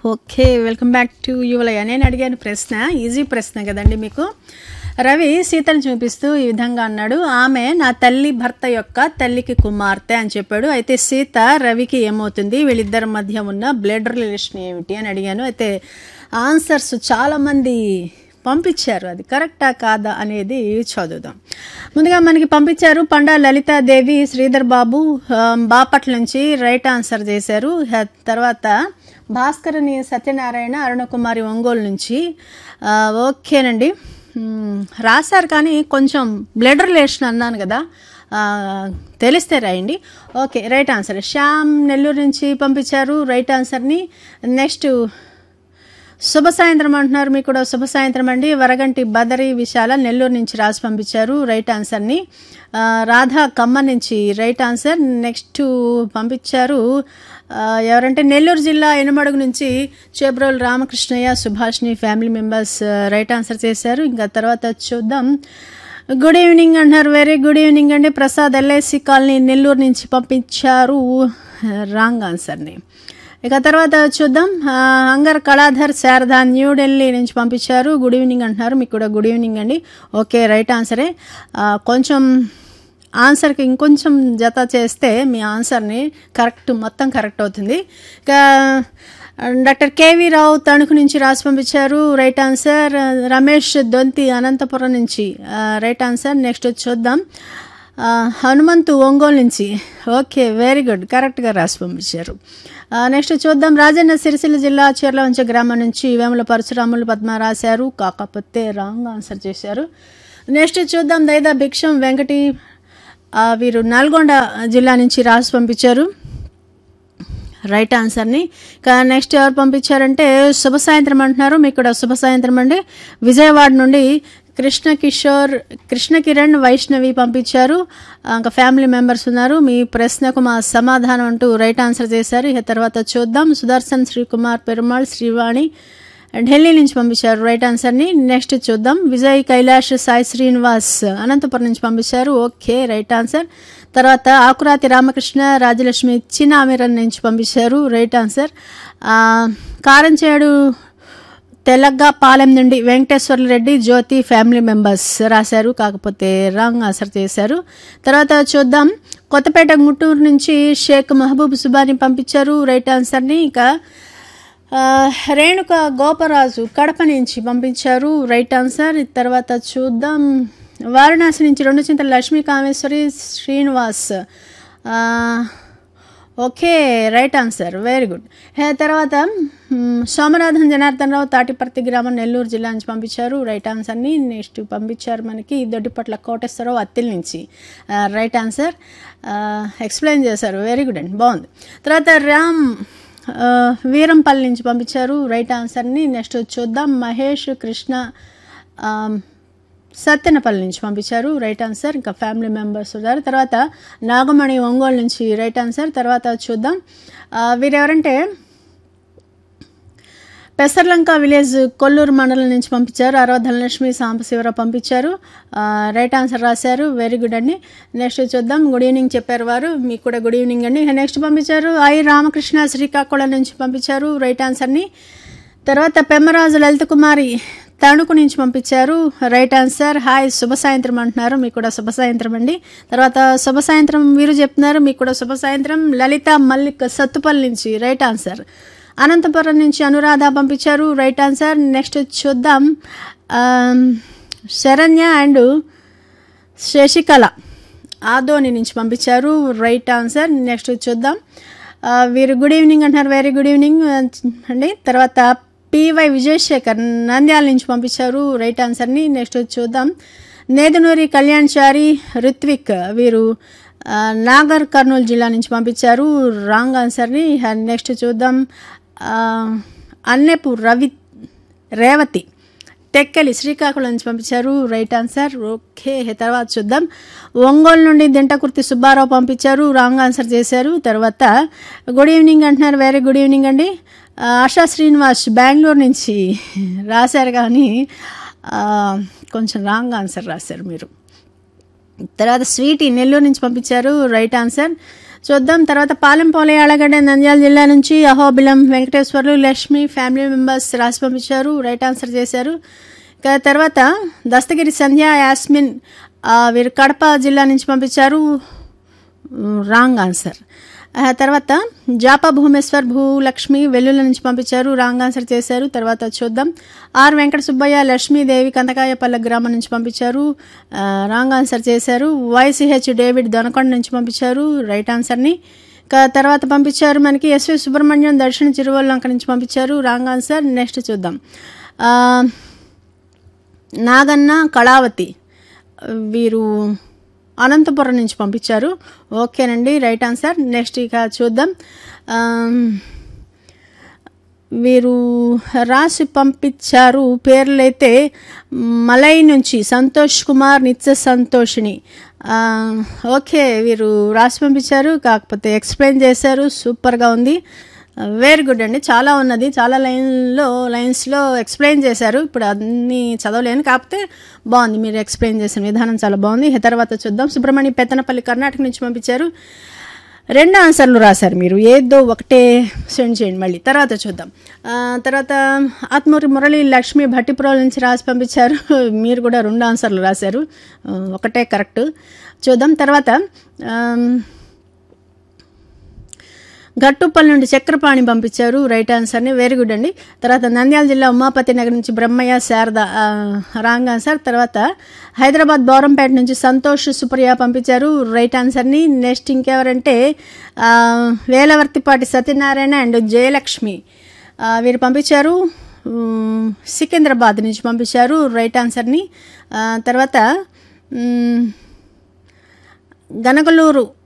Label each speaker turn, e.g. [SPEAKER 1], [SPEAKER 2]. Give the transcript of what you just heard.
[SPEAKER 1] okay welcome back to Yuvalaya నేను అడిగాను ప్రశ్న ఈజీ ప్రశ్న కదండి మీకు రవి సీతను చూపిస్తూ ఈ విధంగా అన్నాడు ఆమె నా తల్లి భర్త యొక్క తల్లికి కుమార్తె అని చెప్పాడు అయితే సీత రవికి ఏమవుతుంది వీళ్ళిద్దరి మధ్య ఉన్న బ్లడ్ రిలేషన్ ఏమిటి అని అడిగాను అయితే ఆన్సర్స్ చాలామంది పంపించారు అది కరెక్టా కాదా అనేది చదువుదాం ముందుగా మనకి పంపించారు పండా లలితాదేవి శ్రీధర్ బాబు ఆ, బాపట్ల నుంచి రైట్ ఆన్సర్ చేశారు హ- తర్వాత భాస్కరని సత్యనారాయణ అరుణకుమారి ఒంగోలు నుంచి ఆ, ఓకేనండి మ్, రాశారు కానీ కొంచెం బ్లడ్ రిలేషన్ అన్నాను కదా ఆ, తెలిస్తే రాయండి okay right answer Shyam Nellore నుంచి పంపించారు రైట్ ఆన్సర్ని నెక్స్ట్ శుభ సాయంత్రం అంటున్నారు మీకు కూడా శుభ సాయంత్రం అండి వరగంటి బదరి విశాల నెల్లూరు నుంచి రాసి పంపించారు రైట్ ఆన్సర్ని ఆ, రాధా ఖమ్మ నుంచి రైట్ ఆన్సర్ నెక్స్ట్ పంపించారు ఆ, ఎవరంటే నెల్లూరు జిల్లా ఎనమడుగు నుంచి చేబ్రోల్ రామకృష్ణయ్య సుభాష్ని ఫ్యామిలీ మెంబర్స్ ఆ, రైట్ ఆన్సర్ చేశారు ఇంకా తర్వాత చూద్దాం గుడ్ ఈవినింగ్ అంటున్నారు వెరీ గుడ్ ఈవినింగ్ అండి ప్రసాద్ ఎల్ఐసి కాలనీ నెల్లూరు నుంచి పంపించారు రాంగ్ ఆన్సర్ని ఇక తర్వాత చూద్దాం ఆ, అంగర్ కళాధర్ శారద న్యూఢిల్లీ నుంచి పంపించారు గుడ్ ఈవినింగ్ అంటున్నారు మీకు కూడా గుడ్ ఈవినింగ్ అండి ఓకే రైట్ ఆన్సరే ఆ, కొంచెం ఆన్సర్కి ఇంకొంచెం జత చేస్తే మీ ఆన్సర్ని కరెక్ట్ మొత్తం కరెక్ట్ అవుతుంది ఇక డాక్టర్ కేవీ రావు తణుకు నుంచి రాసి పంపించారు రైట్ ఆన్సర్ రమేష్ దొంతి అనంతపురం నుంచి ఆ, రైట్ ఆన్సర్ నెక్స్ట్ చూద్దాం ఆ, హనుమంతు ఒంగోలు నుంచి ఓకే వెరీ గుడ్ కరెక్ట్గా రాసి పంపించారు ఆ, నెక్స్ట్ చూద్దాం రాజన్న సిరిసిల్ల జిల్లా చీర్లవంచ గ్రామం నుంచి వేముల పరశురాములు పద్మ రాశారు కాకపోతే రాంగ్ ఆన్సర్ చేశారు నెక్స్ట్ చూద్దాం దైదా భిక్షం వెంకటి ఆ, వీరు నల్గొండ జిల్లా నుంచి రాసి పంపించారు రైట్ ఆన్సర్ని ఇక నెక్స్ట్ ఎవరు పంపించారంటే శుభ సాయంత్రం అంటున్నారు మీకు కూడా శుభ సాయంత్రం అండి విజయవాడ నుండి కృష్ణ కిషోర్ కృష్ణ కిరణ్ వైష్ణవి పంపించారు ఆ, ఇంకా ఫ్యామిలీ మెంబర్స్ ఉన్నారు మీ ప్రశ్నకు మా సమాధానం అంటూ రైట్ ఆన్సర్ చేశారు ఇక తర్వాత చూద్దాం సుదర్శన్ శ్రీకుమార్ పెరుమాళ్ శ్రీవాణి ఢిల్లీ నుంచి పంపించారు రైట్ ఆన్సర్ని నెక్స్ట్ చూద్దాం విజయ్ కైలాష్ సాయి శ్రీనివాస్ అనంతపురం నుంచి పంపించారు ఓకే రైట్ ఆన్సర్ తర్వాత ఆకురాతి రామకృష్ణ రాజలక్ష్మి చిన్నామిరన్ నుంచి పంపించారు రైట్ ఆన్సర్ ఆ, కారంచేడు తెలగ్గా పాలెం నుండి వెంకటేశ్వర్ల రెడ్డి జ్యోతి ఫ్యామిలీ మెంబర్స్ రాశారు కాకపోతే రాంగ్ ఆన్సర్ చేశారు తర్వాత చూద్దాం కొత్తపేట గుంటూరు నుంచి షేక్ మహబూబ్ సుబాని పంపించారు రైట్ ఆన్సర్ని ఇక ఆ, రేణుక గోపరాజు కడప నుంచి పంపించారు రైట్ ఆన్సర్ తర్వాత చూద్దాం వారణాసి నుంచి రెండు చింతల లక్ష్మీ కామేశ్వరి శ్రీనివాస్ ఆ, okay right answer very good హే, తర్వాత మ్, సోమనాథన్ జనార్దన్ రావు తాటిపర్తి గ్రామం నెల్లూరు జిల్లా నుంచి పంపించారు రైట్ ఆన్సర్ని నెక్స్ట్ పంపించారు మనకి దొడ్డిపట్ల కోటేశ్వరరావు అత్తిల్ నుంచి ఆ, రైట్ ఆన్సర్ ఆ, ఎక్స్ప్లెయిన్ చేశారు వెరీ గుడ్ అండి బాగుంది తర్వాత రామ్ ఆ, వీరంపల్లి నుంచి పంపించారు రైట్ ఆన్సర్ని నెక్స్ట్ చూద్దాం మహేష్ కృష్ణ ఆ, సత్తెనపల్లి నుంచి పంపించారు రైట్ ఆన్సర్ ఇంకా ఫ్యామిలీ మెంబర్స్ ఉన్నారు తర్వాత నాగమణి ఒంగోలు నుంచి రైట్ ఆన్సర్ తర్వాత చూద్దాం ఆ, వీరెవరంటే పెసర్లంక విలేజ్ కొల్లూరు మండలం నుంచి పంపించారు అరవ ధనలక్ష్మి సాంబశివరావు పంపించారు ఆ, రైట్ ఆన్సర్ రాశారు వెరీ గుడ్ అండి నెక్స్ట్ చూద్దాం గుడ్ ఈవినింగ్ చెప్పారు వారు మీకు కూడా గుడ్ ఈవినింగ్ అండి నెక్స్ట్ పంపించారు ఐ రామకృష్ణ శ్రీకాకుళం నుంచి పంపించారు రైట్ ఆన్సర్ని తర్వాత పెమ్మరాజు లలిత కుమారి తణుకు నుంచి పంపించారు రైట్ ఆన్సర్ హాయ్ శుభ సాయంత్రం అంటున్నారు మీకు కూడా శుభ సాయంత్రం అండి తర్వాత శుభ సాయంత్రం వీరు చెప్తున్నారు మీకు కూడా శుభ సాయంత్రం లలిత మల్లిక్ సత్తుపల్లి నుంచి రైట్ ఆన్సర్ అనంతపురం నుంచి అనురాధ పంపించారు రైట్ ఆన్సర్ నెక్స్ట్ చూద్దాం ఆమ్, శరణ్య అండ్ శశికళ ఆదోని నుంచి పంపించారు రైట్ ఆన్సర్ నెక్స్ట్ చూద్దాం ఆ, వీరు గుడ్ ఈవినింగ్ అంటున్నారు వెరీ గుడ్ ఈవినింగ్ అండి తర్వాత పివై విజయశేఖర్ నంద్యాల నుంచి పంపించారు రైట్ ఆన్సర్ని నెక్స్ట్ చూద్దాం నేదునూరి కళ్యాణ్ చారి రిత్విక్ వీరు ఆ, నాగర్ కర్నూలు జిల్లా నుంచి పంపించారు రాంగ్ ఆన్సర్ని నెక్స్ట్ చూద్దాం ఆ, అన్నెపు రవి రేవతి టెక్కలి శ్రీకాకుళం నుంచి పంపించారు రైట్ ఆన్సర్ ఓకే తర్వాత చూద్దాం ఒంగోలు నుండి దింటకుర్తి సుబ్బారావు పంపించారు రాంగ్ ఆన్సర్ చేశారు తర్వాత గుడ్ ఈవినింగ్ అంటున్నారు వెరీ గుడ్ ఈవినింగ్ అండి ఆ, ఆశా శ్రీనివాస్ బెంగళూరు నుంచి రాశారు కానీ ఆ, కొంచెం రాంగ్ ఆన్సర్ రాశారు మీరు తర్వాత స్వీటీ నెల్లూరు నుంచి పంపించారు రైట్ ఆన్సర్ చూద్దాం తర్వాత పాలెంపోలే అళగడ్డ నంద్యాల జిల్లా నుంచి అహోబిలం వెంకటేశ్వర్లు లక్ష్మి ఫ్యామిలీ మెంబర్స్ రాసి పంపించారు రైట్ ఆన్సర్ చేశారు ఇక తర్వాత దస్తగిరి సంధ్య యాస్మిన్ ఆ, వీరు కడప జిల్లా నుంచి పంపించారు రాంగ్ ఆన్సర్ ఆ తర్వాత జాపా భూమేశ్వర్ భూలక్ష్మి వెల్లుల నుంచి పంపించారు రాంగ్ ఆన్సర్ చేశారు తర్వాత చూద్దాం ఆర్ వెంకట సుబ్బయ్య లక్ష్మీదేవి కందకాయపల్లె గ్రామం నుంచి పంపించారు ఆ, రాంగ్ ఆన్సర్ చేశారు వైసిహెచ్ డేవిడ్ దొనకొండ నుంచి పంపించారు రైట్ ఆన్సర్ని ఇక తర్వాత పంపించారు మనకి ఎస్వి సుబ్రహ్మణ్యం దర్శన చిరువల్లంక నుంచి పంపించారు రాంగ్ ఆన్సర్ నెక్స్ట్ చూద్దాం ఆ, నాగన్న కళావతి వీరు అనంతపురం నుంచి పంపించారు ఓకేనండి రైట్ ఆన్సర్ నెక్స్ట్ ఇక చూద్దాం ఆమ్, వీరు రాసి పంపించారు పేర్లైతే మలై నుంచి సంతోష్ కుమార్ నిత్య సంతోషిని ఆ, ఓకే వీరు రాసి పంపించారు కాకపోతే ఎక్స్ప్లెయిన్ చేశారు సూపర్గా ఉంది వెరీ గుడ్ అండి చాలా ఉన్నది చాలా లైన్లో లైన్స్లో ఎక్స్ప్లెయిన్ చేశారు ఇప్పుడు అన్నీ చదవలేను కాకపోతే బాగుంది మీరు ఎక్స్ప్లెయిన్ చేసిన విధానం చాలా బాగుంది ఇక తర్వాత చూద్దాం సుబ్రహ్మణ్య పెత్తనపల్లి కర్ణాటక నుంచి పంపించారు రెండు ఆన్సర్లు రాశారు మీరు ఏదో ఒకటే సెండ్ చేయండి మళ్ళీ తర్వాత చూద్దాం ఆ, తర్వాత ఆత్మూరి మురళి లక్ష్మి భట్టిపురం నుంచి రాసి పంపించారు మీరు కూడా రెండు ఆన్సర్లు రాశారు ఆ, ఒకటే కరెక్ట్ చూద్దాం తర్వాత ఆమ్, గట్టుపల్లి నుండి చక్రపాణి పంపించారు రైట్ ఆన్సర్ని వెరీ గుడ్ అండి తర్వాత నంద్యాల జిల్లా ఉమాపతి నగర్ నుంచి బ్రహ్మయ్య శారద ఆ, రాంగ్ ఆన్సర్ తర్వాత హైదరాబాద్ బౌరంపేట నుంచి సంతోష్ సుప్రియ పంపించారు రైట్ ఆన్సర్ని నెక్స్ట్ ఇంకెవరంటే ఆ, వేలవర్తిపాటి సత్యనారాయణ అండ్ జయలక్ష్మి ఆ, వీరు పంపించారు ఉమ్, సికింద్రాబాద్ నుంచి పంపించారు రైట్ ఆన్సర్ని ఆ, తర్వాత ఉమ్, గనగలూరు